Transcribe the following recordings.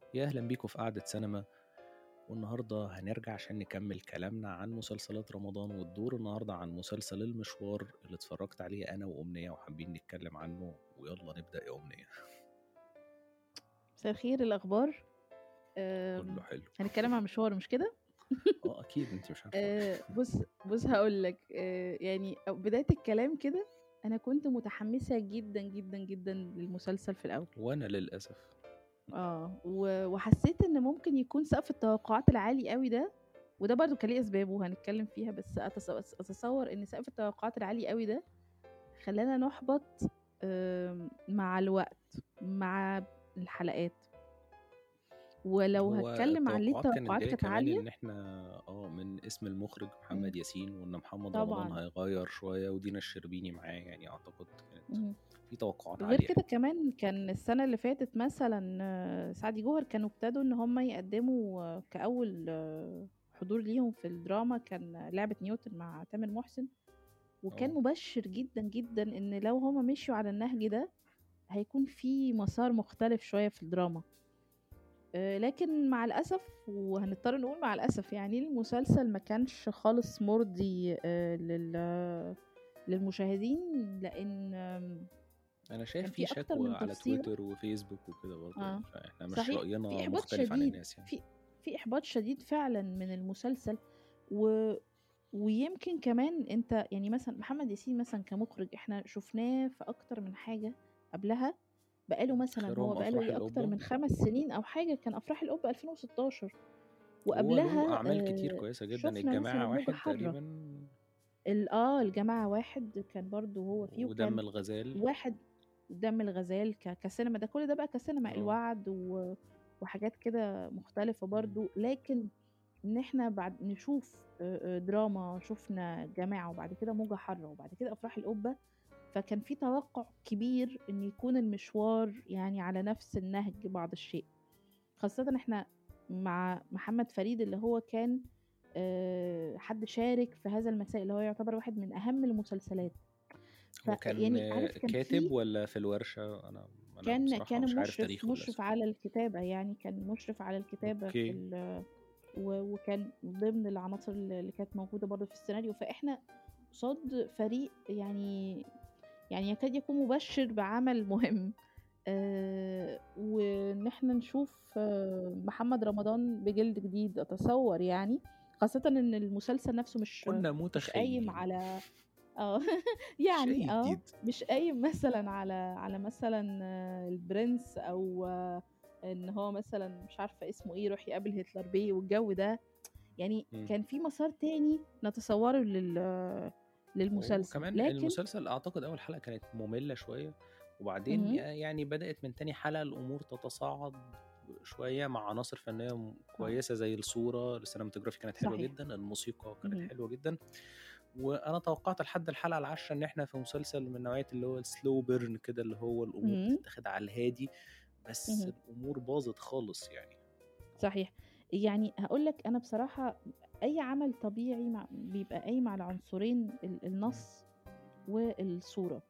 يا أهلا بيكم في قعدة سينما والنهاردة هنرجع عشان نكمل كلامنا عن مسلسلات رمضان والدور النهاردة عن مسلسل المشوار اللي اتفرجت عليه أنا وأمنية وحابين نتكلم عنه ويلا نبدأ يا أمنية مساء الخير الأخبار آم، كله حلو هنتكلم عن مشوار مش كده؟ اه أكيد أنت مش عارفة آه، بص بص هقول لك يعني أو- بداية الكلام كده أنا كنت متحمسة جدا جدا جدا للمسلسل في الأول وأنا للأسف اه و- وحسيت إن ممكن يكون سقف التوقعات العالي قوي ده وده برضو كان ليه أسباب وهنتكلم فيها بس أتص- أتصور إن سقف التوقعات العالي قوي ده خلانا نحبط آم، مع الوقت مع الحلقات ولو هو هتكلم عن ليه التوقعات كانت التوقعات جاية كانت كمان عالية إن إحنا اه من اسم المخرج مم. محمد ياسين وإن محمد رمضان طبعا هيغير شوية ودينا الشربيني معاه يعني أعتقد كانت مم. في توقعات غير عالية كده كمان كان السنة اللي فاتت مثلا آه، سعدي جوهر كانوا ابتدوا ان هم يقدموا آه، كأول آه، حضور ليهم في الدراما كان لعبة نيوتن مع تامر محسن وكان اه مبشر جدا جدا ان لو هم مشوا على النهج ده هيكون في مسار مختلف شوية في الدراما آه، لكن مع الأسف وهنضطر نقول مع الأسف يعني المسلسل ما كانش خالص مرضي آه، لل للمشاهدين لأن آم، انا شايف كان في في أكتر من شكوى على تفصيلة تويتر وفيسبوك وكده برضه اه يعني فاحنا مش صحيح في رأينا إحباط مختلف عن شديد الناس يعني في في إحباط شديد فعلا من المسلسل و ويمكن كمان انت يعني مثلا محمد ياسين مثلا كمخرج احنا شفناه في اكتر من حاجة قبلها بقاله مثلا هو اخرهم بقاله افراح ايه اكتر القبة من خمس سنين او حاجة كان افراح القبة 2016 هو له وقبلها اعمال كتير آه كويسة جدا شفنا الجماعة مثلا موجة واحد حرة تقريبا ال- اه الجماعة واحد كان برضو هو فيه ودم وكان الغزال واحد دم الغزال ك- كسينما ده كل ده بقى كسينما اه الوعد و... وحاجات كده مختلفة مم. برضو لكن ان احنا بعد نشوف آه، آه، دراما شفنا جماعة وبعد كده موجة حرة وبعد كده افراح القبة فكان في توقع كبير ان يكون المشوار يعني على نفس النهج بعض الشيء خاصة احنا مع محمد فريد اللي هو كان آه، حد شارك في هذا المساء اللي هو يعتبر واحد من اهم المسلسلات هو كان فيعني عارف كان كاتب في ولا في الورشة انا انا كان بصراحة كان مش عارف مشرف تاريخه مشرف للأسف على الكتابة يعني كان مشرف على الكتابة في اوكي ال و- وكان ضمن العناصر اللي كانت موجودة برضه في السيناريو فاحنا قصاد فريق يعني يعني يكاد يكون مبشر بعمل مهم آه وان احنا نشوف آه محمد رمضان بجلد جديد اتصور يعني خاصة ان المسلسل نفسه مش كنا مش قايم متخيلين على اه مش يعني اي اه جديد مش قايم مثلا على على مثلا آه، البرنس او آه، ان هو مثلا مش عارفة اسمه ايه يروح يقابل هتلر بيه والجو ده يعني مم. كان في مسار تاني نتصوره لل للمسلسل وكمان لكن المسلسل اعتقد اول حلقة كانت مملة شوية وبعدين مهم. يعني بدأت من تاني حلقة الامور تتصاعد شوية مع عناصر فنية م- اه كويسة زي الصورة السينماتوجرافي كانت حلوة صحيح جدا الموسيقى كانت مهم. حلوة جدا وانا توقعت لحد الحلقة العاشرة ان احنا في مسلسل من نوعية اللي هو السلو بيرن كده اللي هو الامور مهم. بتتاخد على الهادي بس مهم. الامور باظت خالص يعني صحيح يعني هقول لك انا بصراحة اي عمل طبيعي مع بيبقى قايم على عنصرين ال- مم. النص والصورة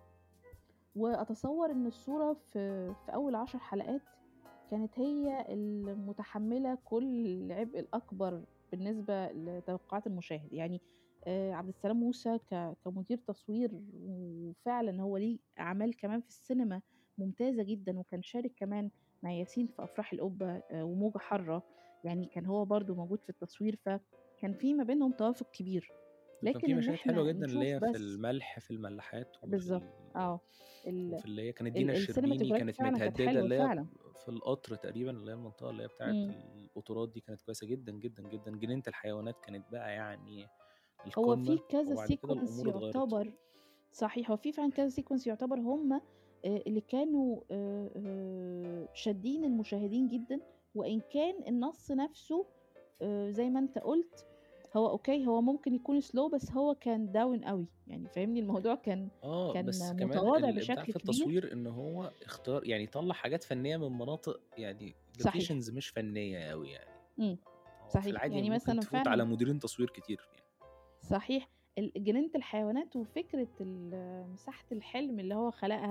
واتصور ان الصورة في في اول عشر حلقات كانت هي المتحملة كل العبء الاكبر بالنسبة لتوقعات المشاهد يعني آه، عبد السلام موسى ك- كمدير تصوير وفعلا هو ليه اعمال كمان في السينما ممتازة جدا وكان شارك كمان مع ياسين في افراح القبة آه، وموجة حرة يعني كان هو برضو موجود في التصوير فكان في ما بينهم توافق كبير وكان في لكن ان مشاهد حلوة احنا جدا اللي نشوف هي في بس الملح في الملاحات وفي بالظبط ال... اه ال- وفي اللي هي كانت ال- دينا الشربيني السينماتوجرافي كانت فعلا كانت متهددة حلوة اللي هي فعلا في القطر تقريبا اللي هي المنطقة اللي هي بتاعت مم. القطورات دي كانت كويسة جدا جدا جدا جنينة الحيوانات كانت بقى يعني هو في القمة كذا وبعد كده سيكونس الأمور اتغيرت يعتبر صحيح هو في فعلا كذا سيكونس يعتبر هم آه، اللي كانوا آه، آه، شادين المشاهدين جدا وإن كان النص نفسه آه، زي ما انت قلت هو اوكي هو ممكن يكون سلو بس هو كان داون قوي يعني فاهمني الموضوع كان اه كان بس كمان متواضع الابداع بشكل في كبير التصوير ان هو اختار يعني طلع حاجات فنيه من مناطق يعني صحيح لوكيشنز مش فنيه قوي يعني امم هو في صحيح العادي يعني ممكن مثلا تفوت على فعلا مديرين تصوير كتير يعني صحيح ال- جنينة الحيوانات وفكرة ال- مساحة الحلم اللي هو خلقها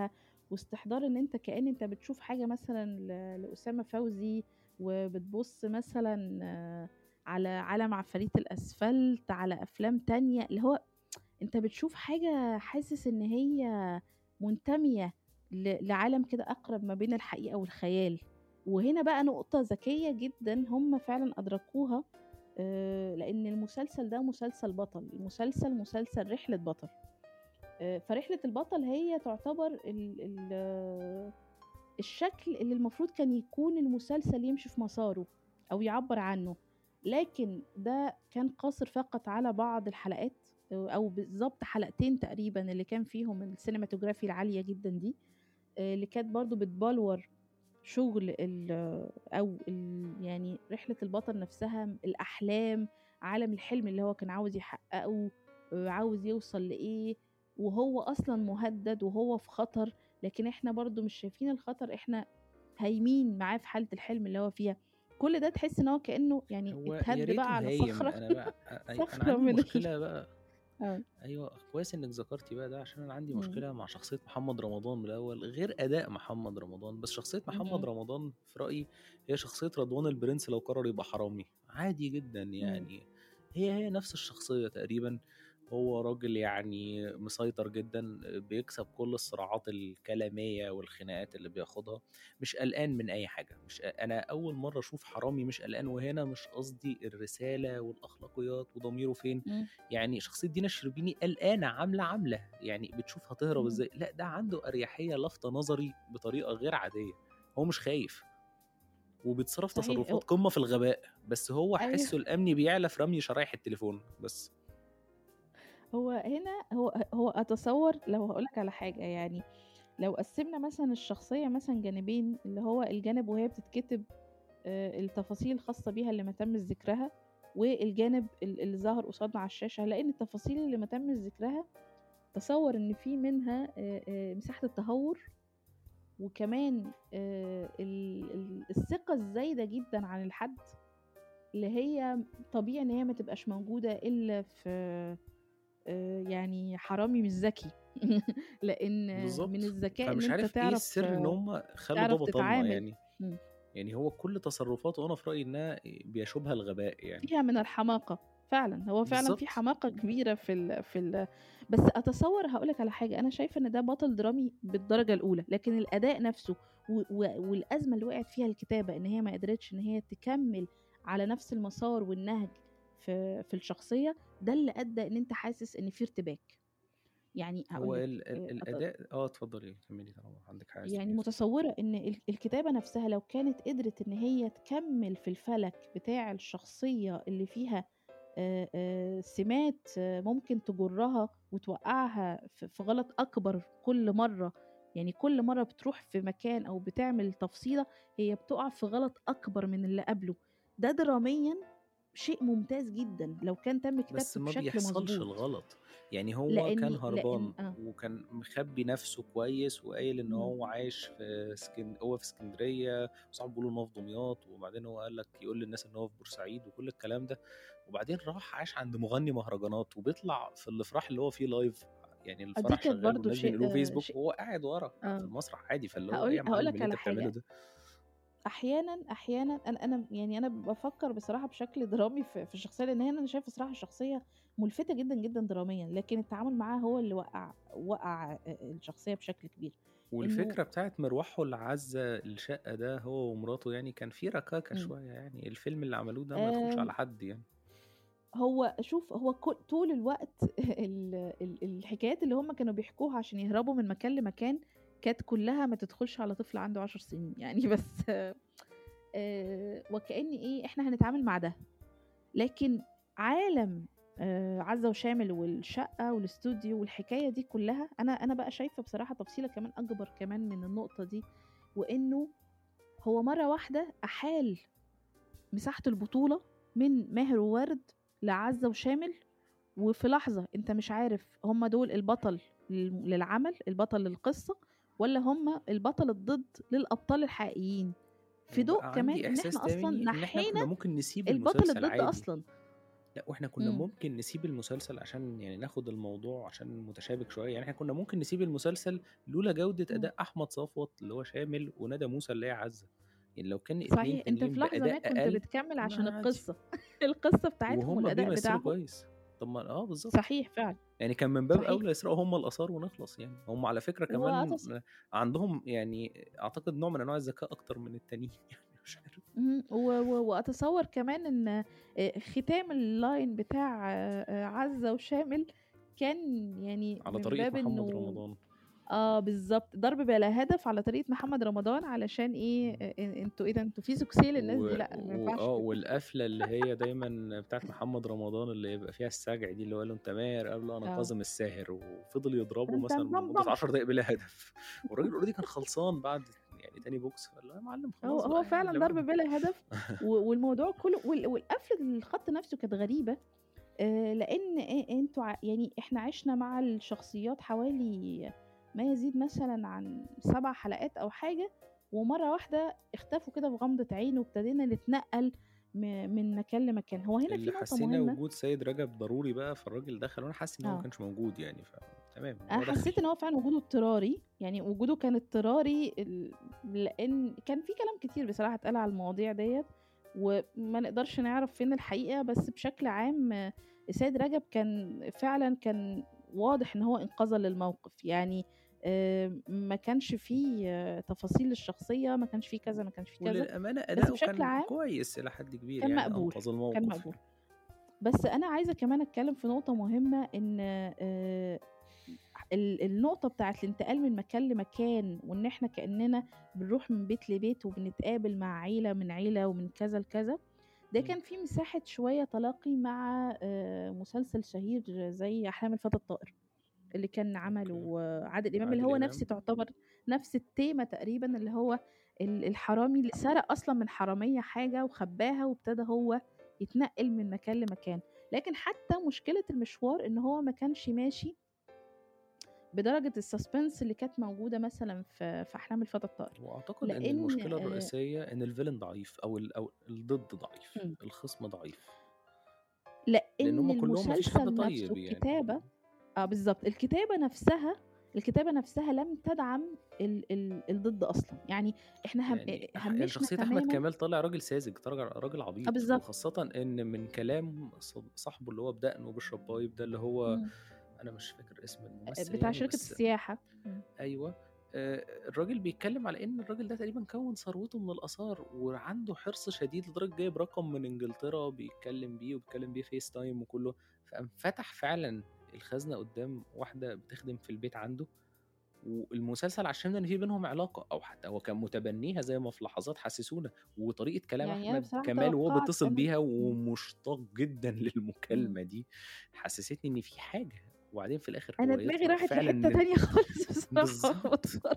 واستحضار ان انت كأن انت بتشوف حاجة مثلا ل- لأسامة فوزي وبتبص مثلا آه، على عالم عفاريت الأسفلت على أفلام تانية اللي هو انت بتشوف حاجة حاسس ان هي منتمية ل- لعالم كده أقرب ما بين الحقيقة والخيال وهنا بقى نقطة ذكية جدا هم فعلا أدركوها آه، لأن المسلسل ده مسلسل بطل المسلسل مسلسل رحلة بطل آه، فرحلة البطل هي تعتبر ال ال آه، الشكل اللي المفروض كان يكون المسلسل يمشي في مساره أو يعبر عنه لكن ده كان قاصر فقط على بعض الحلقات آه، أو بالظبط حلقتين تقريبا اللي كان فيهم السينماتوجرافي العالية جدا دي آه، اللي كانت برضو بتبلور شغل ال او ال يعني رحلة البطل نفسها الأحلام عالم الحلم اللي هو كان عاوز يحققه آه، عاوز يوصل لإيه وهو أصلا مهدد وهو في خطر لكن احنا برضو مش شايفين الخطر احنا هايمين معاه في حالة الحلم اللي هو فيها كل ده تحس ان هو كأنه يعني هو يا اتهد ريته بقى على هايم صخرة انا بقى أي- انا صخرة عندي من ال... مشكله بقى اه ايوه كويس انك ذكرتي بقى ده عشان انا عندي مم. مشكله مع شخصيه محمد رمضان من الاول غير اداء محمد رمضان بس شخصيه محمد مم. رمضان في رايي هي شخصيه رضوان البرنس لو قرر يبقى حرامي عادي جدا مم. يعني هي هي نفس الشخصيه تقريبا هو راجل يعني مسيطر جدا بيكسب كل الصراعات الكلاميه والخناقات اللي بياخدها مش قلقان من اي حاجه مش انا اول مره اشوف حرامي مش قلقان وهنا مش قصدي الرساله والاخلاقيات وضميره فين مم. يعني شخصيه دينا الشربيني قلقانه عامله عامله يعني بتشوف هتهرب مم. ازاي لا ده عنده اريحيه لافته نظري بطريقه غير عاديه هو مش خايف وبيتصرف صحيح تصرفات هو- قمه في الغباء بس هو ايوه حسه الامني بيعلى في رمي شرايح التليفون بس هو هنا هو هو اتصور لو هقولك على حاجة يعني لو قسمنا مثلا الشخصية مثلا جانبين اللي هو الجانب وهي بتتكتب آه، التفاصيل الخاصة بيها اللي ما تم ذكرها والجانب ال- اللي ظهر قصادنا على الشاشة هنلاقي ان التفاصيل اللي ما تم ذكرها تصور ان في منها آه، آه، مساحة التهور وكمان آه، ال- ال- الثقة الزايدة جدا عن الحد اللي هي طبيعي ان هي ما تبقاش موجودة الا في آه، يعني حرامي مش ذكي لان من بالظبط الذكاء ان فمش انت عارف ايه تعرف السر ان هم خلوا ده تعرف بطلنا تتعامل يعني مم. يعني هو كل تصرفاته انا في رايي انها بيشوبها الغباء يعني فيها من الحماقة فعلا هو فعلا في بالظبط حماقة كبيرة في ال في ال بس اتصور هقولك على حاجة انا شايفة ان ده بطل درامي بالدرجة الاولى لكن الاداء نفسه و و والازمة اللي وقعت فيها الكتابة ان هي ما قدرتش ان هي تكمل على نفس المسار والنهج في في الشخصية ده اللي ادى ان انت حاسس ان في ارتباك يعني هو هقولك ال ال آه، أت- الاداء اه اتفضلي كملي طالما عندك حاجه عايز يعني تقوليها متصورة ان ال- الكتابة نفسها لو كانت قدرت ان هي تكمل في الفلك بتاع الشخصية اللي فيها آه، آه، سمات آه، ممكن تجرها وتوقعها في في غلط اكبر كل مرة يعني كل مرة بتروح في مكان او بتعمل تفصيلة هي بتقع في غلط اكبر من اللي قبله ده دراميا شيء ممتاز جدا لو كان تم بس كتابته ما بشكل بيحصلش مظبوط الغلط يعني هو لان كان لان هربان اه وكان مخبي نفسه كويس وقايل ان مم. هو عايش في سكن هو في اسكندريه وصاحبه بيقولوا ان هو في دمياط وبعدين هو قال لك يقول للناس ان هو في بورسعيد وكل الكلام ده وبعدين راح عاش عند مغني مهرجانات وبيطلع في الافراح اللي هو فيه لايف يعني آه، دي الفرح كانت شغال برضو والناس شيء بينقلوه آه، فيسبوك شيء وهو قاعد ورا في اه المسرح عادي فاللي هو ايه هقول يا هقول معلم لك اللي على انت بتعمله حاجه ده احيانا احيانا انا انا يعني انا بفكر بصراحه بشكل درامي في, في الشخصيه لان هنا انا شايفه صراحه الشخصيه ملفته جدا جدا دراميا لكن التعامل معاها هو اللي وقع وقع الشخصيه بشكل كبير انه والفكرة بتاعت مروحه العزة الشقة ده هو ومراته يعني كان في ركاكة مم. شوية يعني الفيلم اللي عملوه ده ما يدخلش آم، على حد يعني هو شوف هو كل طول الوقت ال- ال- الحكايات اللي هم كانوا بيحكوها عشان يهربوا من مكان لمكان كانت كلها ما تدخلش على طفل عنده عشر سنين يعني بس آه، وكأن ايه احنا هنتعامل مع ده لكن عالم آه، عزة وشامل والشقة والاستوديو والحكاية دي كلها أنا أنا بقى شايفة بصراحة تفصيلة كمان أكبر كمان من النقطة دي وإنه هو مرة واحدة أحال مساحة البطولة من ماهر وورد لعزة وشامل وفي لحظة أنت مش عارف هم دول البطل لل- للعمل البطل للقصة ولا هم البطل الضد للأبطال الحقيقيين في ضوء وبقى كمان عندي إن إحساس إحنا أصلا تاني إن إحنا كنا نحينا ممكن نسيب البطل المسلسل الضد عادي أصلا لأ وإحنا كنا إمم. ممكن نسيب المسلسل عشان يعني ناخد الموضوع عشان متشابك شوية، يعني إحنا كنا ممكن نسيب المسلسل لولا جودة إمم. أداء أحمد صفوت اللي هو شامل وندى موسى اللي هي عزة، يعني لو كان صحيح، اتنين أنت في تانيين لحظة ما بأداء كنت أقل بتكمّل عشان ما عادي. القصة، القصة بتاعتهم وهُم والأداء بيمثلوا بتاعهم. كويس، طب ما آه بالضبط. صحيح فعلًا. يعني كان من باب صحيح. أولى يسرقوا هُم الآثار ونخلص يعني، هُم على فكرة كمان وأتص عندهم يعني أعتقد نوع من أنواع الذكاء أكتر من التانيين يعني مش عارف. اهم، و و وأتصوّر كمان إن آآ ختام الline بتاع آآ عزة وشامل كان يعني على من طريقة باب محمد إنه رمضان. آه بالضبط، ضرب بلا هدف على طريقة محمد رمضان علشان إيه، إمم. أ أنتم إيه ده أنتم في succès للناس و دي لأ، ما و ينفعش آه، كده. والقفلة اللي هي دايمًا بتاعة محمد رمضان اللي يبقى فيها السجع دي، اللي هو قال له: "أنت ماهر؟" قال له: "أنا آه. كاظم الساهر." وفضل يضربه أنت مثلًا لمدة مضمضم. 10 دقايق بلا هدف، والراجل already كان خلصان بعد يعني تاني بوكس، فقال له: "يا معلم هو خلاص هو بقى يعني فعلًا اللي ضرب بعده." بلا هدف و والموضوع كلّه وال والقفلة الخط نفسه كانت غريبة، آآ لإن أ أنتم ع يعني إحنا عِشنا مع الشخصيات حوالي ما يزيد مثلًا عن 7 حلقات أو حاجة، ومرّة واحدة اختفوا كده بغمضة عين وابتدينا نتنقّل م من مكان لمكان. هو هنا في اللي نقطة حسينا مهمة وجود سيد رجب ضروري بقى، فالراجل دخل وأنا حاسس إن هو ما آه. كانش موجود يعني، فتمام أنا هو دخل. حسيت إن هو فعلًا وجوده اضطراري، يعني وجوده كان اضطراري ال لإن كان في كلام كتير بصراحة اتقال على المواضيع ديّة، وما نقدرش نعرف فين الحقيقة، بس بشكل عام سيد رجب كان فعلًا كان واضح إن هو إنقاذًا للموقف، يعني آآ ما كانش في تفاصيل للشخصية، ما كانش في كذا، ما كانش في كذا، وللأمانة بس أداؤه بشكل كان عام كويس إلى حد كبير كان يعني، مقبول، أنقذ كان الموقف مقبول. يعني. بس أنا عايزة كمان أتكلّم في نقطة مهمة إن آآ ال النقطة بتاعة الانتقال من مكان لمكان، وإن إحنا كإننا بنروح من بيت لبيت وبنتقابل مع عيلة من عيلة ومن كذا لكذا، ده إمم. كان في مساحة شوية تلاقي مع آآ مسلسل شهير زي أحلام الفتى الطائر، اللي كان عمله أوكي. عادل إمام، اللي عادل هو نفس إمام. تعتبر نفس التيمة تقريبًا، اللي هو ال الحرامي اللي سرق أصلًا من حرامية حاجة وخبّاها وابتدى هو يتنقل من مكان لمكان، لكن حتى مشكلة المشوار إن هو ما كانش ماشي بدرجة الsuspense اللي كانت موجودة مثلًا في في أحلام الفتى الطائر، وأعتقد إن لإن المشكلة آآ الرئيسية إن الvillain ضعيف أو ال أو الضد ضعيف، إمم. الخصم ضعيف. لإن لإن هُم كلّهم ما فيش حد المسلسل نفسه طيب يعني. الكتابة آه بالضبط، الكتابة نفسها الكتابة نفسها لم تدعم ال ال الضد أصلًا، يعني إحنا هم يعني آآ أح يعني همّشنا شخصية أحمد تمامًا كمال طالع راجل ساذج، طالع راجل آه عبيط، بالضبط. وخاصةً إن من كلام ص صاحبه اللي هو بدقن وبيشرب بايب ده، اللي هو إمم. أنا مش فاكر اسم أ الممثل بتاع يعني شركة بس السياحة. إمم. أيوه، آآ الراجل بيتكلم على إن الراجل ده تقريبًا كوّن ثروته من الآثار، وعنده حرص شديد لدرجة جايب رقم من إنجلترا بيتكلم بيه وبيتكلم بيه FaceTime وكلّه، فقام فتح فعلًا الخزنة قدّام واحدة بتخدم في البيت عنده، والمسلسل عشّمنا إن في بينهم علاقة، أو حتى هو كان متبنيها زي ما في لحظات حسّسونا، وطريقة كلام يعني أنا أحمد بصراحة كمال وهو توقعت بيتصل أنا بيها إمم. ومشتاق جدًا إمم. للمكالمة دي، حسستني إن في حاجة، وبعدين في الآخر أنا هو دماغي يطلع راحت فعلًا لحتة إن تانية خالص بصراحة وأنا بالضبط. باتفرج.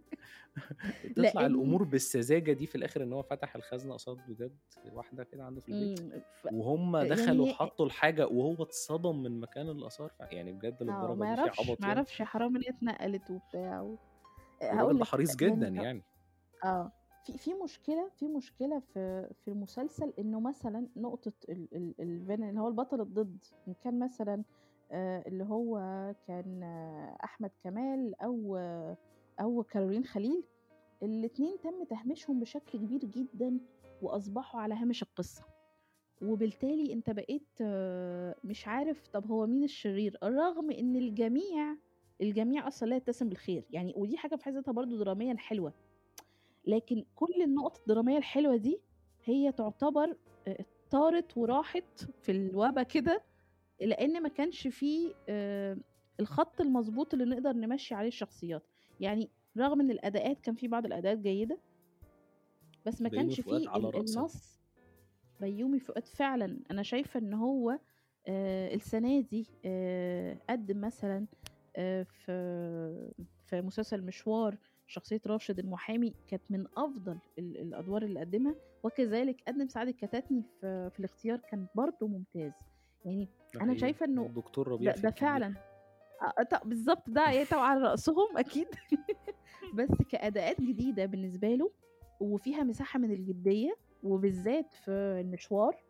تطلع لإن الأمور بالسذاجة دي في الآخر إن هو فتح الخزنة قصاد بجد واحدة كده عنده في البيت، إمم، ف وهُم يعني دخلوا هي حطّوا الحاجة وهو اتصدم من مكان الآثار، ف يعني بجد آه، للدرجة ما دي في يعرفش عبط ما يعني؟ يعرفش حرام إن هي اتنقلت وبتاع و آآ والراجل هاقول ده لك حريص يعني جدًا أ يعني. آه، في في مشكلة في مشكلة في في المسلسل إنه مثلًا نقطة ال ال الvillain اللي هو البطل الضد، إن كان مثلًا آآ اللي هو كان أحمد كمال أو أو كارولين خليل، الاتنين تم تهميشهم بشكل كبير جدًا، وأصبحوا على هامش القصة، وبالتالي أنت بقيت مش عارف طب هو مين الشرير، رغم إن الجميع الجميع أصلًا لا يتسم بالخير، يعني ودي حاجة في حد ذاتها برضه دراميًا حلوة، لكن كل النقط الدرامية الحلوة دي هي تعتبر آآ طارت وراحت في الوبا كده، لإن ما كانش في آآ الخط المضبوط اللي نقدر نمشّي عليه الشخصيات، يعني رغم إن الأداءات كان في بعض الأداءات جيدة بس ما بيومي كانش فؤاد في على ال رأسها. النص بيومي فؤاد فعلًا أنا شايفة إن هو آآ السنة دي آآ قدّم مثلًا آآ في في مسلسل مشوار شخصية راشد المحامي كانت من أفضل ال الأدوار اللي قدّمها، وكذلك قدّم سعاد الكتاتني في في الاختيار كان برضه ممتاز، يعني ده أنا حقيقي، شايفة إنه والدكتور ده ربيع في ده الكبير. فعلًا آه ط بالضبط ده ي طبعًا على رأسهم أكيد بس كأداءات جديدة بالنسبة له، وفيها مساحة من الجدية، وبالذات في المشوار،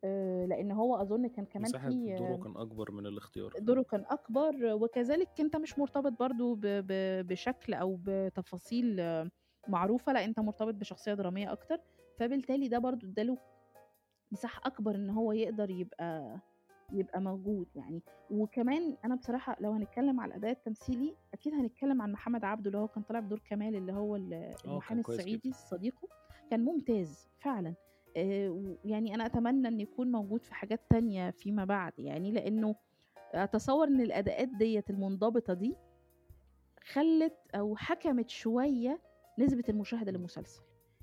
آه، لان هو اظن كان كمان مساحة في دوره آه، كان أكبر من الاختيار دوره كان اكبر وكذلك انت مش مرتبط برضو ب- ب- بشكل او بتفاصيل آه، معروفه لا انت مرتبط بشخصيه دراميه اكتر فبالتالي ده برضو اداله مساحه اكبر ان هو يقدر يبقى يبقى موجود يعني وكمان انا بصراحه لو هنتكلم على الاداء التمثيلي اكيد هنتكلم عن محمد عبده اللي هو كان طالع بدور كمال اللي هو ال- المحامي كويس الصعيدي جدا. صديقه كان ممتاز فعلا آه، يعني انا اتمنى ان يكون موجود في حاجات تانية فيما بعد يعني لانه اتصور ان الاداءات ديت المنضبطه دي خلت او حكمت شويه نسبه المشاهده للمسلسل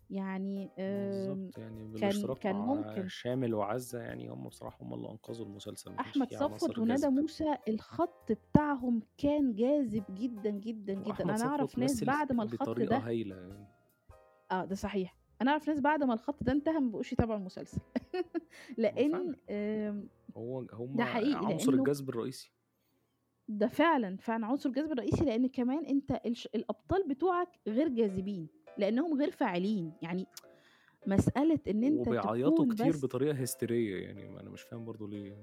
يعني آم، بالظبط يعني كان بالاشتراك كان مع ممكن شامل وعزة يعني هم بصراحة هم اللي أنقذوا المسلسل ما كانش احمد فيه صفوت عناصر وندى جذب موسى الخط بتاعهم كان جاذب جدا جدا جدا وأحمد انا صفوت اعرف ناس مثل بعد ما الخط بطريقة ده هايلة يعني اه ده صحيح انا اعرف ناس بعد ما الخط ده انتهى ما بقوش يتابعوا المسلسل هو لان فعلا آم، هو هم ده حقيقي عنصر لانه الجذب الرئيسي ده فعلا فعلا عنصر الجذب الرئيسي لان كمان انت الش... الابطال بتوعك غير جاذبين لانهم غير فاعلين يعني مساله ان انت وبيعيطوا تكون كتير بس بطريقة هستيرية يعني ما أنا مش فاهم برضو ليه يعني.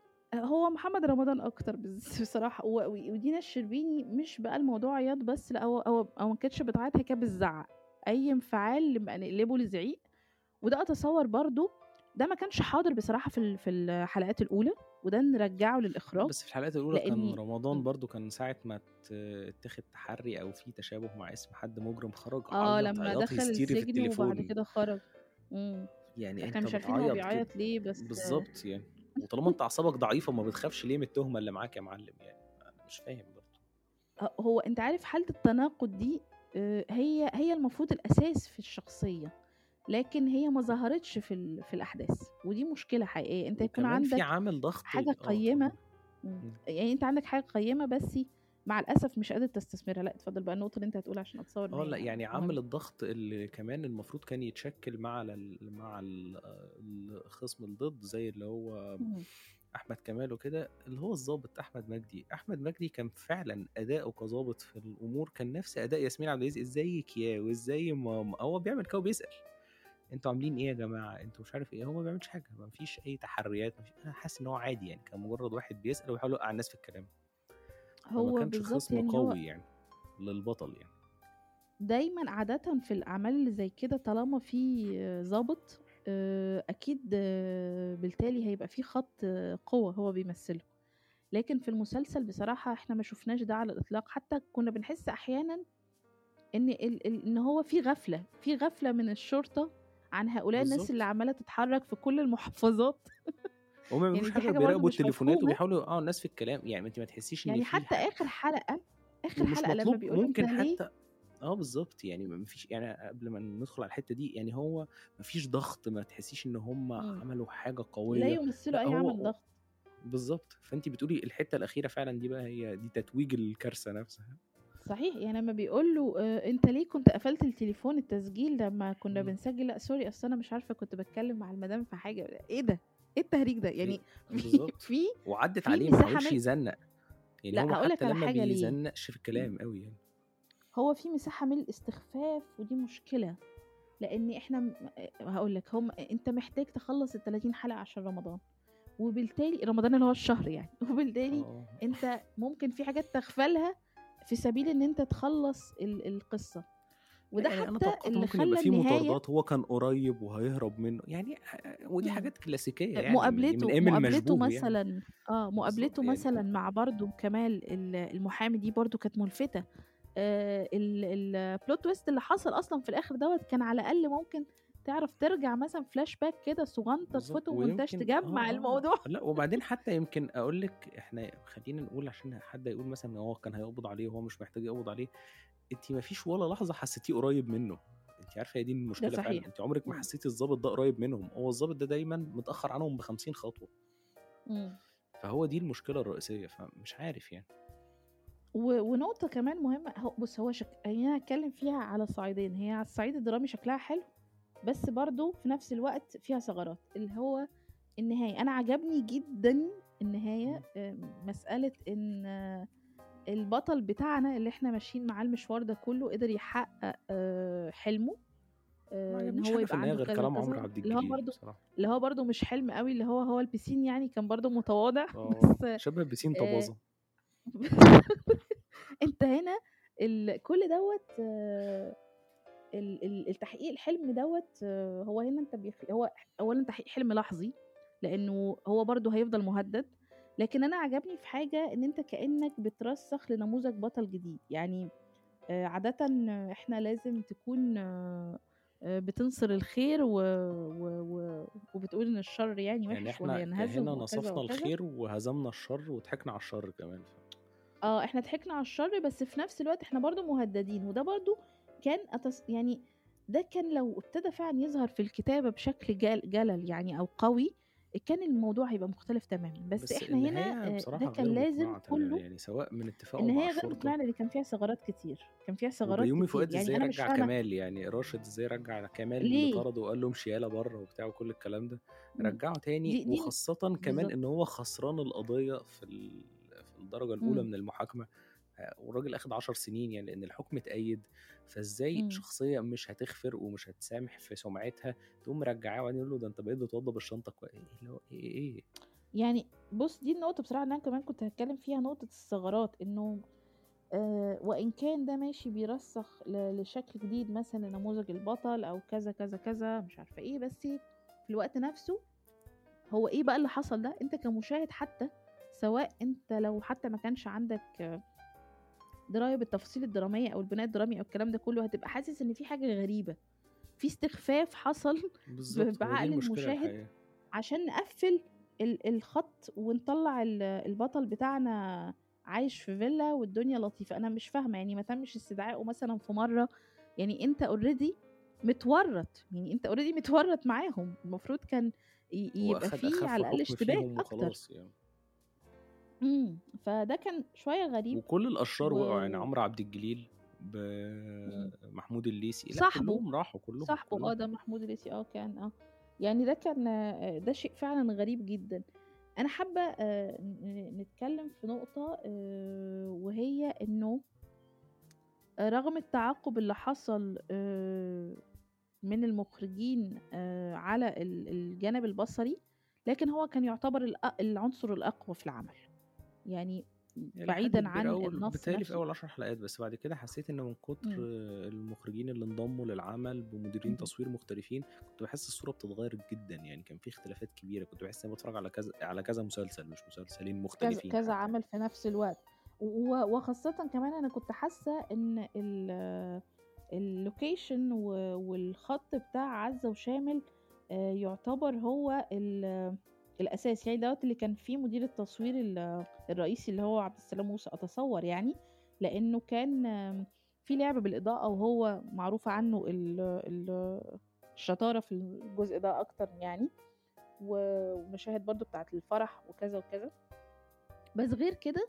هو محمد رمضان اكتر بس- بصراحه و- و- ودينا الشربيني مش بقى الموضوع عياط بس لا هو هو او ما كانتش بتعيط هي كانت بتزعق اي انفعال نبقى نقلبه لزعيق وده اتصور برضو ده ما كانش حاضر بصراحه في ال- في الحلقات الاولى وده نرجعه للاخراج بس في الحلقات الأولى كان لاني رمضان م. برضو كان ساعة ما ت- اتاخد تحري أو في تشابه مع اسم حد مجرم خرج اه عيط لما عياط دخل هستيري في السجن وبعد التليفون كده خرج مم. يعني احنا أنت مش عارفين هو بتعيط كده بيعيط ليه بس بالظبط يعني وطالما أنت أعصابك ضعيفة ما بتخافش ليه من التهمة اللي معاك يا معلم يعني أنا مش فاهم برضو آه، هو انت عارف حالة التناقض دي آه، هي هي المفروض الاساس في الشخصية لكن هي ما ظهرتش في ال- في الاحداث ودي مشكلة حقيقية انت يكون وكمان في عندك عامل ضغط حاجة اه قيمة اتفضل مم. مم. يعني انت عندك حاجة قيمة بس مع الاسف مش قادر تستثمرها لا اتفضل بقى النقطة اللي انت هتقولها عشان اتصور ان اه لا هي يعني عامل مهمة الضغط اللي كمان المفروض كان يتشكل مع ال- مع ال- الخصم الضد زي اللي هو مم. احمد كمال وكده اللي هو الضابط احمد مجدي احمد مجدي كان فعلا اداؤه كظابط في الامور كان نفس اداء ياسمين عبد العزيز ازيك يا وازاي ماما هو بيعمل كده وبيسال انتوا عاملين ايه يا جماعه انتوا مش عارف ايه هو ما بيعملش حاجه ما فيش اي تحريات مفيش انا حاسس ان هو عادي يعني كان مجرد واحد بيسال ويحاول يوقع الناس في الكلام فما هو كانش بالظبط خصم يعني هو قوي يعني للبطل يعني دايما عادة في الأعمال اللي زي كده طالما في آه، ضابط آه، أكيد آه، بالتالي هيبقى في خط آه، قوة هو بيمثله لكن في المسلسل بصراحة احنا ما شفناش ده على الإطلاق حتى كنا بنحس أحيانا إن ال ال إن هو في غفلة في غفلة من الشرطة عن هؤلاء الناس اللي بالظبط عمالة تتحرك في كل المحافظات هما ما يعني بيعملوش دي حاجه حاجة برضو بيراقبوا مش التليفونات مفهومة وبيحاولوا يوقعوا الناس في الكلام يعني انت ما تحسيش ان يعني في حتى ح... آخر حلقة آخر ومش حلقة لما مطلوب بيقول له أنت ممكن ليه حتى اه بالظبط يعني ما فيش يعني قبل ما ندخل على الحته دي يعني هو ما فيش ضغط ما تحسيش ان هم مم. عملوا حاجه لا قويه يمثلوا لا أي عمل هو ضغط بالظبط فانت بتقولي الحته الاخيره فعلا دي بقى هي دي تتويج الكارثه نفسها صحيح يعني لما بيقول له آه انت ليه كنت قفلت التليفون التسجيل لما كنا مم. بنسجل لا سوري اصل انا مش عارفه كنت بتكلم مع المدام في حاجه ايه ده ايه التهريج ده في يعني في بالظبط في وعدت في عليه ما مساحه حاولش من يزنق يعني لا هو هقول لك حتى على لما حاجه ليه بيزنقش في مم. الكلام قوي يعني هو في مساحه من الاستخفاف ودي مشكله لان احنا هقول لك هم انت محتاج تخلص ال 30 حلقه عشان رمضان وبالتالي رمضان اللي هو الشهر يعني وبالتالي اه انت ممكن في حاجات تغفلها في سبيل ان انت تخلص ال- القصه لا وده يعني انا حتى توقعت اللي ممكن يبقى خلى فيه النهايه مطاردات هو كان قريب وهيهرب منه يعني ودي مم. حاجات كلاسيكيه يعني من دي مقابلته من ايام مقابلته المشبوه يعني مثلا اه بالظبط مقابلته يعني مثلا مع برضو كمال ال- المحامي دي برضو كانت ملفتة آه البلوت تويست اللي حصل اصلا في الاخر دوت كان على الاقل ممكن تعرف ترجع مثلا فلاش باك كده صغنطة بالظبط فوتو مونتاج ويمكن تجمع اه اه الموضوع لا وبعدين حتى يمكن اقول لك احنا خلينا نقول عشان حد يقول مثلا ان هو كان هيقبض عليه وهو مش محتاج يقبض عليه انت ما فيش ولا لحظه حسيتيه قريب منه انت عارفه هي دي ده المشكله فعلا صحيح انت عمرك ما مم. حسيتي الضابط ده قريب منهم هو الضابط ده دايما متاخر عنهم ب 50 خطوه مم. فهو دي المشكله الرئيسيه فمش عارف يعني و- ونقطة كمان مهمة هو بص هو شك... يعني أنا هتكلم فيها على صعيدين هي على الصعيد الدرامي شكلها حلو بس برضو في نفس الوقت فيها ثغرات اللي هو النهاية أنا عجبني جدا النهاية آه، مسألة إن آه، البطل بتاعنا اللي احنا ماشيين معاه المشوار ده كله قدر يحقق آه، حلمه آه، ما ان عجبنيش هو حاجة في يبقى النهاية عنده غير كذا كلام عمرو وكذا عبد اللي هو الجليل برضو بصراحة اللي هو برضو مش حلم قوي اللي هو هو البسين يعني كان برضو متواضع اه بس شبه بسين آه، طبازة انت هنا ال... كل دوت آه، ال- ال- التحقيق الحلم دوت آه، هو هنا انت بيخ... هو اولا تحقيق حلم لحظي لانه هو برضو هيفضل مهدد لكن انا عجبني في حاجه ان انت كانك بترسخ لنموذج بطل جديد يعني آه، عاده احنا لازم تكون آه، آه، بتنصر الخير و... و... و... وبتقول ان الشر يعني يعني وحش احنا وهينهزم هنا وكذا نصفنا وكذا الخير وهزمنا الشر وضحكنا على الشر كمان اه احنا ضحكنا على الشر بس في نفس الوقت احنا برضو مهددين وده برضو كان أتص... يعني ده كان لو ابتدى فعلا يظهر في الكتابة بشكل جل... جلل يعني او قوي كان الموضوع هيبقى مختلف تماما بس, بس احنا هنا النهاية آه، ده بصراحة كان غير لازم مقنعة تماما كله يعني سواء من اتفاقه مع النهاية غير الشرطة مقنعة اللي كان فيها ثغرات كتير كان فيها ثغرات وبيومي كتير فؤاد يعني ازاي انا مش رجع فاهمة كمال يعني راشد ازاي رجع كمال اللي ليه طرده وقال له امشي يالا بره وبتاع وكل الكلام ده مم. رجعه تاني دي دي وخاصة كمان بالظبط ان هو خسران القضية في ال- في الدرجة الأولى مم. من المحاكمة آه، والراجل اخد عشر سنين يعني لان الحكم اتأيد فازاي مم. شخصية مش هتغفر ومش هتسامح في سمعتها تقوم مرجعاه وبعدين يقول له ده انت بقيت بتوضب الشنطة كويس ايه اللي هو ايه ايه يعني بص دي النقطة بصراحة اللي أنا كمان كنت هتكلم فيها نقطة الثغرات إنه آه وإن كان ده ماشي بيرسخ ل- لشكل جديد مثلا نموذج البطل أو كذا كذا كذا مش عارفة إيه بس في الوقت نفسه هو إيه بقى اللي حصل ده أنت كمشاهد حتى سواء أنت لو حتى ما كانش عندك آه، دراية بالتفاصيل الدرامية أو البناء الدرامي أو الكلام ده كله هتبقى حاسس إن في حاجة غريبة في استخفاف حصل بالظبط هو دي بعقل المشكلة المشاهد الحقيقة عشان نقفل ال- الخط ونطلع ال- البطل بتاعنا عايش في فيلا والدنيا لطيفة انا مش فاهمة يعني ما تمش استدعائه مثلا في مرة يعني انت اوريدي متورط يعني انت اوريدي متورط معاهم المفروض كان ي- يبقى واخد فيه اخف على الاقل حكم اشتباك فيهم اكتر وخلاص يعني امم فده كان شوية غريب وكل الاشرار وقعوا يعني و عمرو عبد الجليل مم. بمحمود الليثي لا صاحبه كلهم راحوا كلهم صاحبه اه كلهم ده محمود الليثي اه كان اه يعني ده كان آه، ده شيء فعلا غريب جدا انا حابه آه، ن- نتكلم في نقطه آه، وهي انه رغم التعاقب اللي حصل آه، من المخرجين آه، على ال- الجانب البصري لكن هو كان يعتبر الأ- العنصر الأقوى في العمل يعني يعني لحد بعيدا كبير عن أول النص بتهيألي في نفسه أول عشر حلقات بس بعد كده حسيت إن من كتر مم. المخرجين اللي انضموا للعمل بمديرين مم. تصوير مختلفين كنت بحس الصورة بتتغير جدا يعني كان في اختلافات كبيرة كنت بحس إني بتفرج على كذا على كذا مسلسل مش مسلسلين كذا مختلفين كذا حتى عمل في نفس الوقت و- وخاصة كمان أنا كنت حاسة إن ال- اللوكيشن و- والخط بتاع عزة وشامل آه، يعتبر هو ال- الأساس يعني دوت اللي كان فيه مدير التصوير ال- الرئيسي اللي هو عبد السلام موسى أتصور يعني لأنه كان آم، في لعب بالإضاءة وهو معروف عنه ال- ال- الشطارة في الجزء ده أكتر يعني و- ومشاهد برضو بتاعت الفرح وكذا وكذا بس غير كده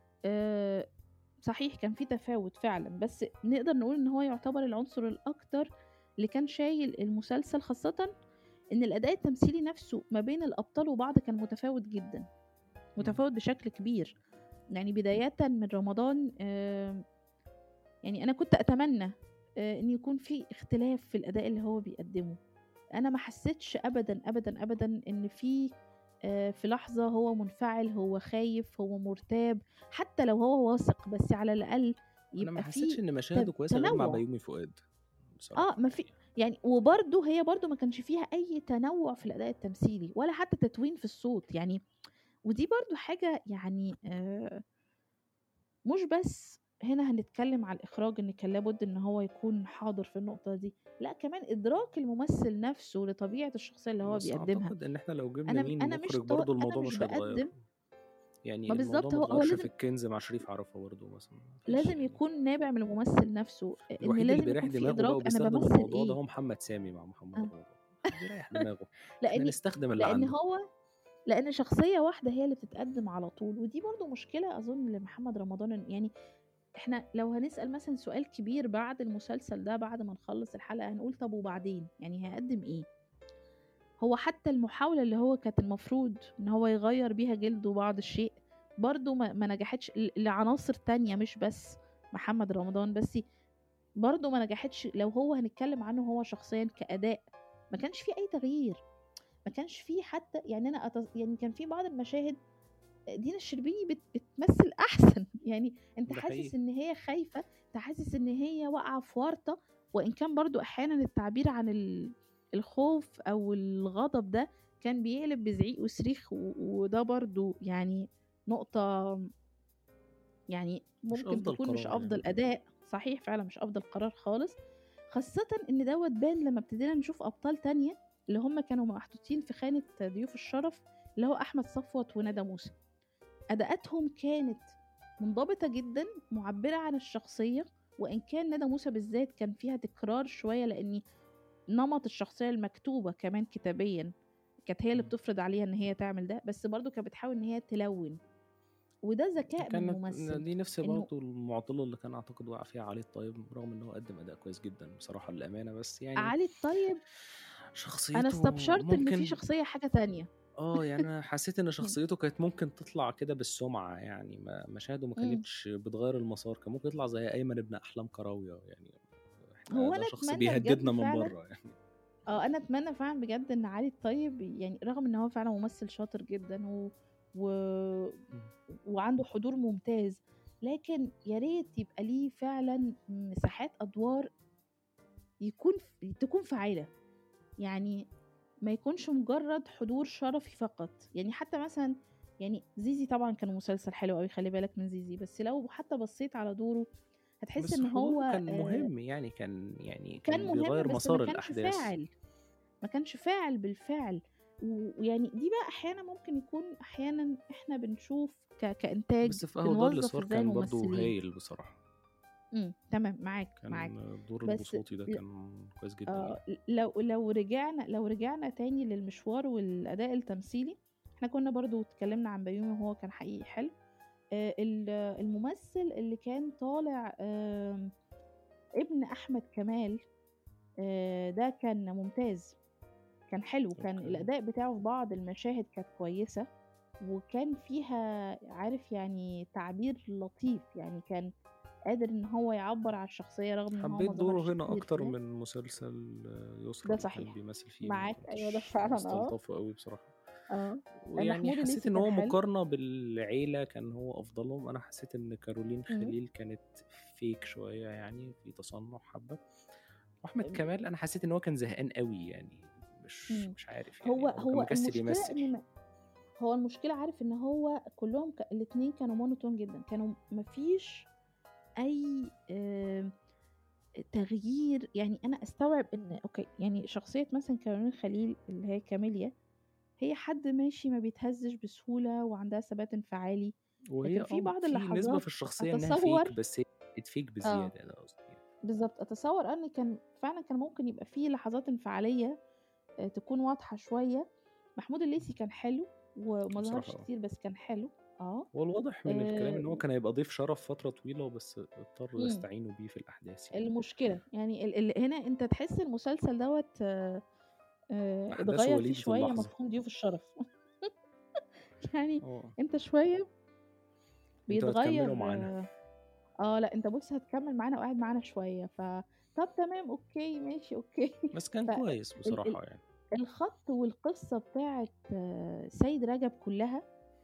آه، صحيح كان في تفاوت فعلا بس نقدر نقول ان هو يعتبر العنصر الاكتر اللي كان شايل المسلسل خاصة ان الاداء التمثيلي نفسه ما بين الابطال وبعض كان متفاوت جدا مم. متفاوت بشكل كبير يعني بداية من رمضان آه، يعني انا كنت اتمنى آه، ان يكون في اختلاف في الاداء اللي هو بيقدمه انا ما حسيتش ابدا ابدا ابدا ان في آه، في لحظة هو منفعل هو خايف هو مرتاب حتى لو هو واثق بس على الأقل أنا ما يبقى حسيتش في إن مشاهده كويسة غير مع تنوع بيومي فؤاد اه بصراحة ما في يعني يعني وبرده هي برده ما كانش فيها أي تنوع في الأداء التمثيلي ولا حتى تتوين في الصوت يعني ودي برضو حاجة يعني آه مش بس هنا هنتكلم على الإخراج إن كان لابد إن هو يكون حاضر في النقطة دي لا كمان إدراك الممثل نفسه لطبيعة الشخصية اللي هو بس بيقدمها أعتقد إن إحنا لو جبنا أنا مين أنا مش مخرج طو... برضه أنا الموضوع مش مش هيتغير بقدم يعني ما الموضوع بالظبط ما هو هو اتغيرش في لازم الكنز مع شريف عرفة برضه مثلا مفيش لازم يعني يكون نابع من الممثل نفسه ان الوحيد اللي لازم بيريح يكون في دماغه بقى ادراك انا وبيستخدم بمثل الموضوع ده ايه هو محمد سامي مع محمد آه. رمضان بيريح دماغه احنا لان نستخدم اللي لان عنده هو لان شخصيه واحده هي اللي بتتقدم على طول ودي برضو مشكله اظن لمحمد رمضان إن- يعني احنا لو هنسال مثلا سؤال كبير بعد المسلسل ده بعد ما نخلص الحلقه هنقول طب وبعدين يعني هيقدم ايه هو حتى المحاوله اللي هو كانت المفروض ان هو يغير بيها جلده بعض الشيء برضو ما, ما نجحتش ل- لعناصر تانية مش بس محمد رمضان بس برضه ما نجحتش لو هو هنتكلم عنه هو شخصيا كأداء ما كانش فيه أي تغيير ما كانش فيه حتى يعني أنا أتص... يعني كان في بعض المشاهد دينا الشربيني بت... بتمثل أحسن يعني أنت ده حاسس حقيقي إن هي خايفة أنت حاسس إن هي واقعة في ورطة وإن كان برضو أحيانا التعبير عن ال... الخوف أو الغضب ده كان بيقلب بزعيق وصريخ و... وده برضو يعني نقطة يعني مش ممكن افضل تكون مش قرار أفضل يعني أداء صحيح فعلا مش أفضل قرار خالص خاصة إن دوت بان لما ابتدينا نشوف أبطال تانية اللي هم كانوا محطوطين في خانة ضيوف الشرف اللي هو أحمد صفوت وندى موسى أداءاتهم كانت منضبطة جدا معبرة عن الشخصية وإن كان ندى موسى بالذات كان فيها تكرار شوية لأن نمط الشخصية المكتوبة كمان كتابيا كانت هي اللي مم. بتفرض عليها إن هي تعمل ده بس برضو كانت بتحاول إن هي تلون وده ذكاء من كانت الممثل دي نفس إنه برضه المعضله اللي كان اعتقد وقع فيها علي الطيب رغم ان هو قدم اداء كويس جدا بصراحه للامانه بس يعني علي الطيب أنا شخصيته استبشرت إن في ممكن شخصية حاجة تانية اه يعني انا حسيت ان مم. شخصيته كانت ممكن تطلع كده بالسمعه يعني ما مشاهده ما مم. كانتش بتغير المسار كان ممكن يطلع زي ايمن ابن احلام كراويه يعني احنا هو ده أنا شخص أتمنى بجد بيهددنا من فعلا بره يعني اه انا اتمنى فعلا بجد ان علي الطيب يعني رغم ان هو فعلا ممثل شاطر جدا و... و... مم. وعنده حضور ممتاز لكن يا ريت يبقى ليه فعلا مساحات ادوار يكون تكون فعالة يعني ما يكونش مجرد حضور شرفي فقط يعني حتى مثلا يعني زيزي طبعا كان مسلسل حلو قوي خلي بالك من زيزي بس لو حتى بصيت على دوره هتحس بس ان هو حضوره كان آه مهم يعني كان يعني كان كان مهم بيغير بس ما مسار كانش الاحداث فاعل ما كانش فاعل بالفعل و- ويعني دي بقى احيانا ممكن يكون احيانا احنا بنشوف ك... كانتاج بس في اهو دار بنوظف الاسوار ازاي كان برضه الممثلين هايل بصراحه امم تمام معاك معاك كان الدور بس البساطي ده ل- كان كويس جدا آه يعني لو لو رجعنا لو رجعنا تاني للمشوار والاداء التمثيلي احنا كنا برضو اتكلمنا عن بيومي وهو كان حقيقي حلو آه ال- الممثل اللي كان طالع آه ابن احمد كمال آه ده كان ممتاز كان حلو كان اوكي الأداء بتاعه في بعض المشاهد كانت كويسة وكان فيها عارف يعني تعبير لطيف يعني كان قادر ان هو يعبر عن الشخصية رغم ان هو حبيت ما دوره ظهرش هنا كتير اكتر فيها من مسلسل آه، يسرا ده اللي كان صحيح بيمثل فيه ما معاك ايوه ده كنتش فعلا اه مستلطفه قوي بصراحه اه ويعني محمود حسيت الليثي ان كان هو حلو مقارنه بالعيله كان هو افضلهم انا حسيت ان كارولين مم. خليل كانت فيك شويه يعني في تصنع حبه واحمد أم، كمال انا حسيت ان هو كان زهقان قوي يعني مش مم. مش عارف يعني هو هو كان هو مكسل المشكلة يمثل ان ما هو المشكلة عارف ان هو كلهم ك... الاتنين كانوا مونوتون جدا كانوا مفيش اي آه تغيير يعني انا استوعب ان اوكي يعني شخصية مثلا كارولين خليل اللي هي كاميليا هي حد ماشي ما بيتهزش بسهولة وعندها ثبات انفعالي وهي لكن في اه بعض في نسبه اللحظات في الشخصيه انها اتصور فيك بس هي بقت فيك اه بزياده ده قصدي يعني. بالظبط اتصور ان كان فعلا كان ممكن يبقى فيه لحظات انفعالية آه، تكون واضحة شوية محمود الليثي كان حلو وما ظهرش بصراحه اه كتير بس كان حلو اه هو الواضح من الكلام ان هو آه، كان هيبقى ضيف شرف فتره طويله بس اضطروا مم. يستعينوا بيه في الاحداث يعني المشكلة يعني ال ال هنا انت تحس المسلسل دوت آه، آه، احداثه اتغير فيه وليده شوية اللحظه مفهوم ضيوف الشرف يعني اه انت شوية انتوا بيتغير هتكملوا معانا اه آه، لا انت بص هتكمل معانا وقاعد معانا شوية ف طب تمام اوكي ماشي اوكي بس كان كويس ال ال بصراحه يعني الخط والقصة بتاعت آه، سيد رجب كلها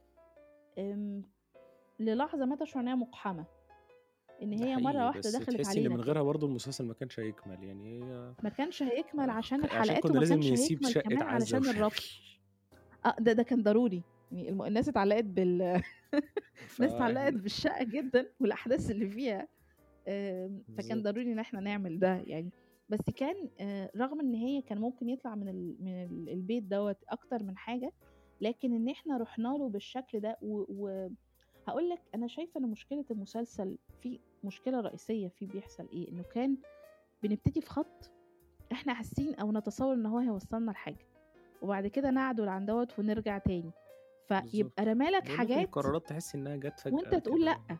أم، للحظة ما تشعر انها مقحمة ان ده هي مرة حقيقي واحدة بس دخلت تحسي ان علينا من كده غيرها برضو المسلسل ما كانش هيكمل يعني هي ما كانش هيكمل عشان عشان الحلقات كنا وما لازم كانش نسيب هيكمل شقة كمان عزة علشان وشامل الربط اه ده ده كان ضروري يعني الم- الناس اتعلقت بال الناس اتعلقت فاحنا بالشقة جدا والاحداث اللي فيها آم، فكان بالظبط ضروري ان احنا نعمل ده يعني بس كان آه، رغم ان هي كان ممكن يطلع من ال... من ال- البيت دوت اكتر من حاجة لكن ان احنا رحنا له بالشكل ده و... و... هقول لك انا شايفه ان مشكله المسلسل في مشكله رئيسيه فيه بيحصل ايه انه كان بنبتدي في خط احنا حاسين او نتصور ان هو هيوصلنا لحاجه وبعد كده نعدل عن دوت ونرجع تاني فيبقى بالظبط رمالك بقول لك حاجات القرارات تحس انها جت وانت فجأة تقول كده لا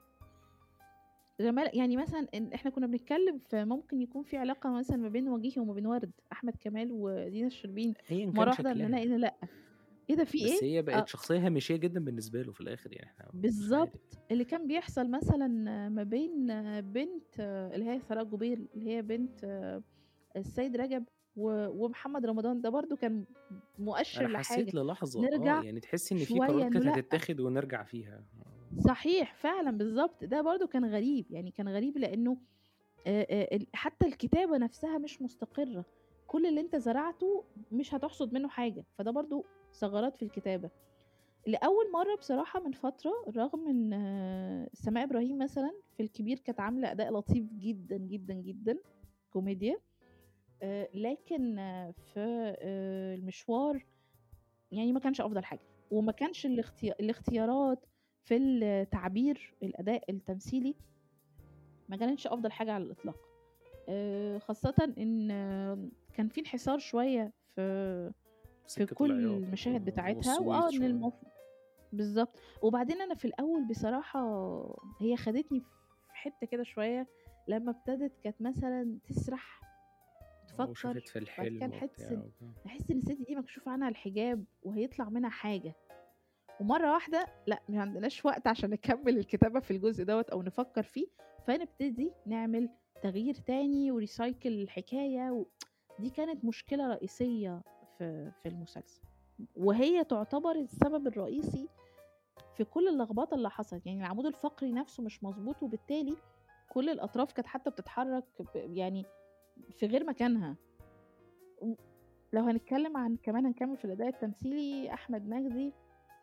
رمال يعني مثلا إن احنا كنا بنتكلم في ممكن يكون في علاقه مثلا ما بين وجيهي وما بين ورد احمد كمال ودينا الشربيني ايا مره كان واحده شكلها نلاقي ان لا ايه ده في بس ايه هي بقت آه شخصيه هامشيه جدا بالنسبه له في الاخر يعني احنا مش عارف بالظبط اللي كان بيحصل مثلا ما بين بنت اللي هي ثراء جبير اللي هي بنت السيد رجب و- ومحمد رمضان ده برضو كان مؤشر انا لحاجة حسيت للحظه اه نرجع يعني تحسي ان في شوية قرارات انه كانت لا هتتاخد ونرجع فيها صحيح فعلا بالظبط ده برضو كان غريب يعني كان غريب لانه آه، آه، ال- حتى الكتابة نفسها مش مستقرة كل اللي انت زرعته مش هتحصد منه حاجة فده برضو ثغرات في الكتابة لأول مرة بصراحة من فترة رغم ان آه، سماء إبراهيم مثلا في الكبير كانت عاملة أداء لطيف جدا جدا جدا كوميديا آه، لكن آه، في آه، المشوار يعني ما كانش أفضل حاجة وما كانش الاختيار الاختيارات في التعبير الأداء التمثيلي ما كانتش أفضل حاجة على الإطلاق آه، خاصة إن آه، كان في انحسار شوية في في سكه كل العياط المشاهد بتاعتها والصويت واه ان شويه المف... بالظبط وبعدين انا في الاول بصراحة هي خدتني في حتة كده شوية لما ابتدت كانت مثلا تسرح اه وشافت تفكر في بعد كده الحلم نحس وبتاع ان وكده. نحس ان الست دي مكشوف عنها الحجاب وهيطلع منها حاجة ومرة واحدة لا ما عندناش وقت عشان نكمل الكتابة في الجزء دوت أو نفكر فيه فنبتدي نعمل تغيير تاني وريسايكل الحكاية و... دي كانت مشكلة رئيسية في في المسلسل وهي تعتبر السبب الرئيسي في كل اللخبطة اللي حصلت يعني العمود الفقري نفسه مش مظبوط وبالتالي كل الأطراف كانت حتى بتتحرك ب- يعني في غير مكانها و- لو هنتكلم عن كمان هنكمل في الأداء التمثيلي أحمد مجدي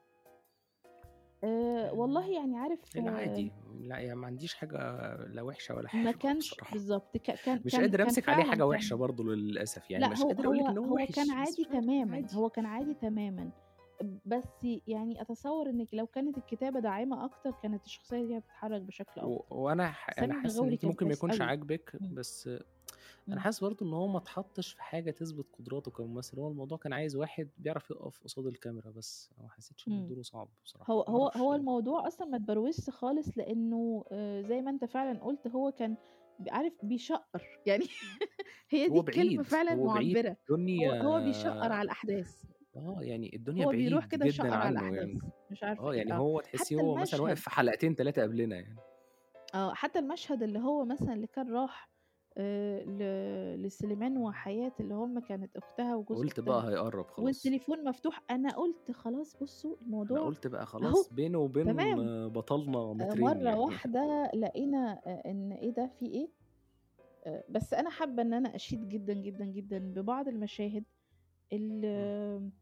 أه والله يعني عارف آه، العادي لا يعني ما عنديش حاجه لا وحشه ولا ما حلوه كانش بصراحه بالظبط ك- كان مش كان قادر كان امسك عليه فعلا حاجه وحشه كان برضه للاسف يعني لا مش هو قادر اقول لك هو ان هو هو وحش كان بس عادي مش عارف تماما عادي هو كان عادي تماما بس يعني اتصور انك لو كانت الكتابة داعمة اكتر كانت الشخصية دي هتتحرك بشكل و... افضل وانا ح... انا سامي حاسس ان الغوري انت كان ممكن ما كويس يكونش قوي عاجبك مم. بس انا مم. حاسس برضه ان هو ما اتحطش في حاجه تثبت قدراته كممثل هو الموضوع كان عايز واحد بيعرف يقف قصاد الكاميرا بس أنا ما حسيتش ان مم. دوره صعب بصراحه هو ما هو اعرفش هو ليه الموضوع اصلا ما تبروزش خالص لانه آه، زي ما انت فعلا قلت هو كان عارف بيشقر يعني هي دي هو الكلمة بعيد فعلا هو بعيد معبرة هو الدنيا هو بيشقر على الاحداث اه يعني الدنيا هو بيروح بعيد كده جدا يشقر على عنه الاحداث يعني مش عارفة اه ايه يعني اه هو تحسيه حتى هو مثلا واقف المشهد في حلقتين ثلاثه قبلنا يعني اه حتى المشهد اللي هو مثلا اللي كان راح آه، ل- لسليمان وحياة اللي هم كانت اختها وجوز قلت بقى اختها هيقرب خلاص والتليفون مفتوح انا قلت خلاص بصوا انا الموضوع قلت بقى اهو خلاص بينه وبين تمام آه، بطلنا آه، مترين مرة يعني واحدة لقينا آه، ان ايه ده في ايه آه، بس انا حابة ان انا اشيد جدا جدا جدا ببعض المشاهد مم. اللي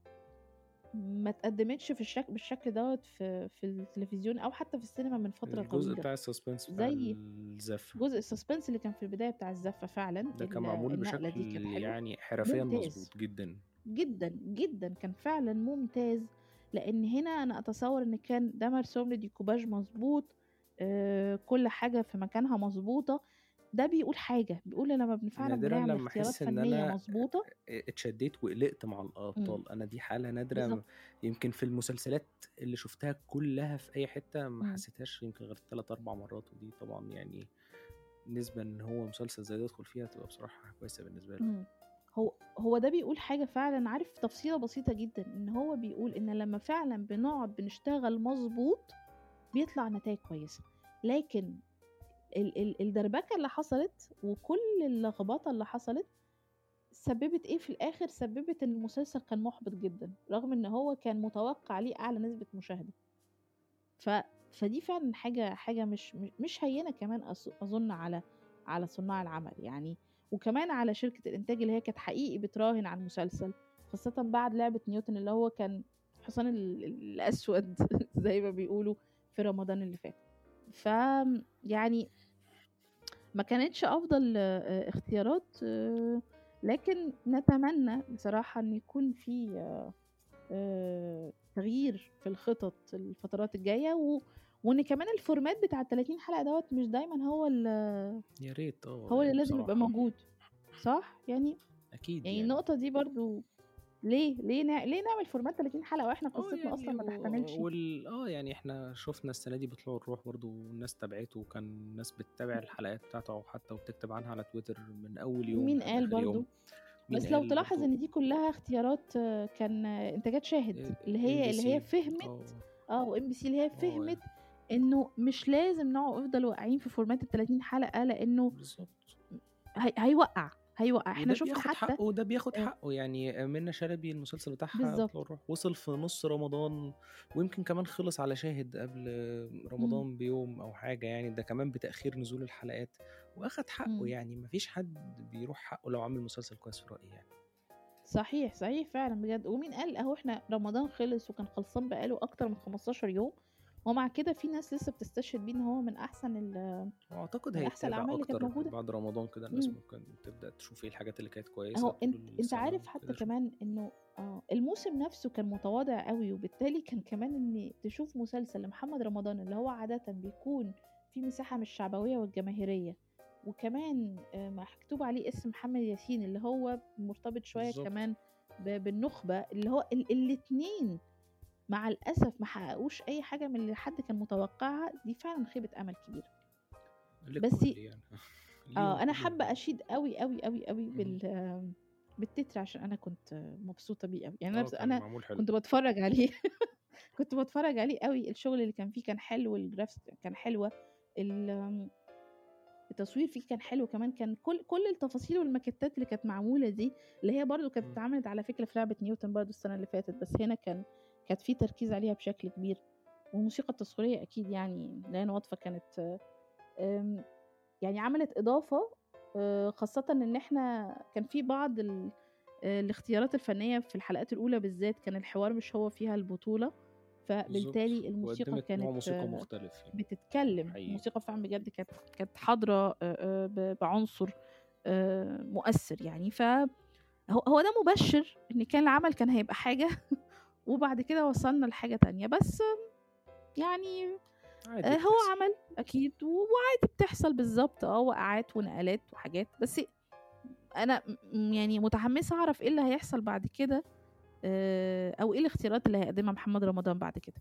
ما اتقدمتش في الشكل بالشكل دوت في في التلفزيون او حتى في السينما من فترة الجزء طويلة بتاع السسبنس بتاع زي الزفة جزء السسبنس اللي كان في البداية بتاع الزفة فعلا ده كان ال- معمول النقلة دي بشكل كانت حلوة يعني حرفيا ممتاز مظبوط جدا جدا جدا كان فعلا ممتاز لان هنا انا اتصور ان كان ده مرسوم لديكوباج مظبوط آه كل حاجة في مكانها مظبوطة ده بيقول حاجة بيقول لما بن- فعلا نادرا بنعمل لما اختيارات احس ان فنية انا مظبوطة اتشديت وقلقت مع مم. الابطال انا دي حالة نادرة بالظبط يمكن في المسلسلات اللي شفتها كلها في اي حتة ما مم. حسيتهاش يمكن غير ثلاث اربع مرات ودي طبعا يعني نسبة ان هو مسلسل زي ده يدخل فيها تبقى بصراحة كويسة بالنسبة له مم. هو هو ده بيقول حاجة فعلا عارف تفصيلة بسيطة جدا ان هو بيقول ان لما فعلا بنقعد بنشتغل مظبوط بيطلع نتائج كويسة لكن ال ال الدربكة اللي حصلت وكل اللخبطة اللي حصلت سببت ايه في الاخر سببت ان المسلسل كان محبط جدا رغم ان هو كان متوقع عليه اعلى نسبة مشاهدة ف فدي فعلا حاجة حاجة مش مش- مش هينة كمان أظ- اظن على على صناع العمل يعني وكمان على شركة الانتاج اللي هي كانت حقيقي بتراهن على المسلسل خاصة بعد لعبة نيوتن اللي هو كان حصان ال- الاسود زي ما بيقولوا في رمضان اللي فات ف يعني ما كانتش افضل آه، اختيارات آه، لكن نتمنى بصراحة ان يكون في آه، آه، تغيير في الخطط الفترات الجاية و... وان كمان الفورمات بتاع ال 30 حلقة دوت مش دايما هو ال- يا ريت اه هو اللي يعني لازم يبقى بصراحة موجود صح يعني اكيد يعني يعني النقطة دي برضو ليه ليه نع... ليه نعمل فورمات 30 حلقة واحنا اه قصتنا اصلا يعني ما و- تحتملش وال اه يعني احنا شفنا السنه دي بطلوع الروح برضو الناس تابعته وكان الناس بتتابع الحلقات بتاعته حتى وبتكتب عنها على تويتر من اول يوم مين لحد قال اخر يوم برضو مين بس لو قال تلاحظ برضو ان دي كلها اختيارات آه، كان آه، انتاجات شاهد ام اللي بي هي اللي هي سي فهمت اه اه وام بي سي اللي هي اه فهمت يعني انه مش لازم نقعد نفضل واقعين في فورمات ال 30 حلقه لانه بالظبط هي... هيوقع هيوقع احنا وده شفنا بياخد حتى حقه وده بياخد آه، حقه يعني منة شلبي المسلسل بتاعها بالظبط اطلع الروح وصل في نص رمضان ويمكن كمان خلص على شاهد قبل مم، رمضان بيوم او حاجة يعني ده كمان بتأخير نزول الحلقات واخد حقه مم. يعني مفيش حد بيروح حقه لو عمل مسلسل كويس في رأيي يعني صحيح صحيح فعلا بجد ومين قال اهو احنا رمضان خلص وكان خلصان بقاله اكتر من 15 يوم ومع كده في ناس لسه بتستشهد بيه ان هو من احسن ال... واعتقد من احسن هيتابع الاعمال اللي كانت اكتر موجوده بعد رمضان كده الناس مم. ممكن تبدأ تشوف ايه الحاجات اللي كانت كويسة اهو طول انت انت السنة عارف حتى وكده شوف كمان انه اه الموسم نفسه كان متواضع قوي وبالتالي كان كمان ان تشوف مسلسل لمحمد رمضان اللي هو عادة بيكون في مساحة من الشعبوية والجماهيرية وكمان آه، مكتوب عليه اسم محمد ياسين اللي هو مرتبط شوية بالظبط كمان ب- بالنخبة اللي هو ال الاتنين مع الأسف ما حققوش أي حاجة من اللي حد كان متوقعها دي فعلا خيبة أمل كبيرة بس للكل يعني ليهم اه انا كلهم حابه اشيد قوي قوي قوي قوي مم. بال آم، بالتتر عشان انا كنت مبسوطه بيه قوي يعني انا اه بس كان انا معمول حلو كنت بتفرج عليه كنت بتفرج عليه قوي الشغل اللي كان فيه كان حلو الجرافس كان حلوه ال- آم، التصوير فيه كان حلو كمان كان كل كل التفاصيل والماكيتات اللي كانت معموله دي اللي هي برضو كانت مم. اتعملت على فكره في لعبه نيوتن برضو السنه اللي فاتت بس هنا كان كانت في تركيز عليها بشكل كبير والموسيقى التصويريه اكيد يعني لان واطفه كانت آم، يعني عملت إضافة آه، خاصة إن إحنا كان في بعض ال... آه، الاختيارات الفنية في الحلقات الأولى بالذات كان الحوار مش هو فيها البطولة بالظبط فبالتالي الموسيقى وقدمت نوع كانت موسيقى آه، مختلف يعني بتتكلم حقيقي الموسيقى فعلا بجد كانت كانت حاضرة آه، آه، ب- بعنصر آه، مؤثر يعني فهو هو ده مبشر إن كان العمل كان هيبقى حاجة وبعد كده وصلنا لحاجة تانية بس يعني عادي آه، هو بتحصل عمل اكيد و- وعادي بتحصل بالظبط اه وقعات ونقلات وحاجات بس انا م- يعني متحمسه اعرف ايه اللي هيحصل بعد كده آه، او ايه الاختيارات اللي هيقدمها محمد رمضان بعد كده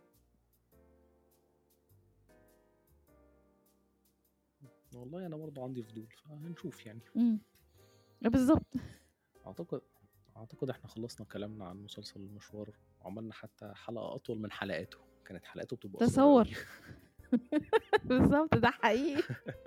والله انا برضو عندي فضول فهنشوف يعني امم بالظبط اعتقد اعتقد احنا خلصنا كلامنا عن مسلسل المشوار وعملنا حتى حلقة اطول من حلقاته كانت حلقاته بتبقى قصيرة تصور قوي بالظبط ده حقيقي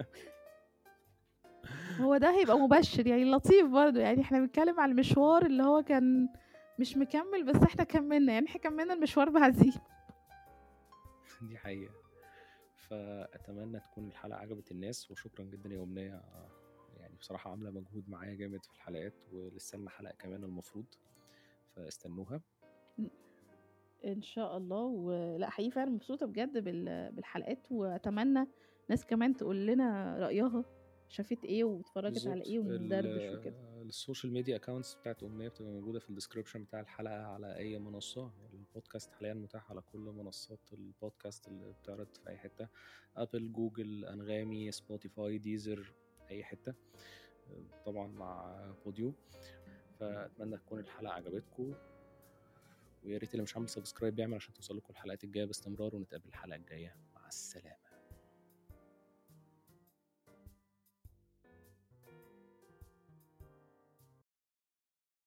هو ده هيبقى مبشر يعني لطيف برضه يعني احنا بنتكلم على المشوار اللي هو كان مش مكمل بس احنا كملنا يعني احنا كملنا المشوار بعزيز دي حقيقة فأتمنى تكون الحلقة عجبت الناس وشكرا جدا يا أمنية يعني بصراحة عاملة مجهود معايا جامد في الحلقات ولسه لنا حلقة كمان المفروض فاستنوها ان شاء الله ولا حقيقي فعلا مبسوطه بجد بال- بالحلقات واتمنى ناس كمان تقول لنا رايها شافت ايه واتفرجت على بالظبط ايه وندردش ال- وكده السوشيال ميديا اكونتس بتاعت أمنية بتبقى موجودة في الديسكربشن بتاع الحلقة على أي منصة البودكاست حاليا متاح على كل منصات البودكاست اللي بتعرض في أي حتة أبل جوجل أنغامي سبوتيفاي ديزر أي حتة طبعا مع بوديو فأتمنى تكون الحلقة عجبتكم ويا ريت اللي مش عامل سبسكرايب يعمل عشان توصل لكم الحلقات الجاية باستمرار ونتقابل الحلقة الجاية مع السلامة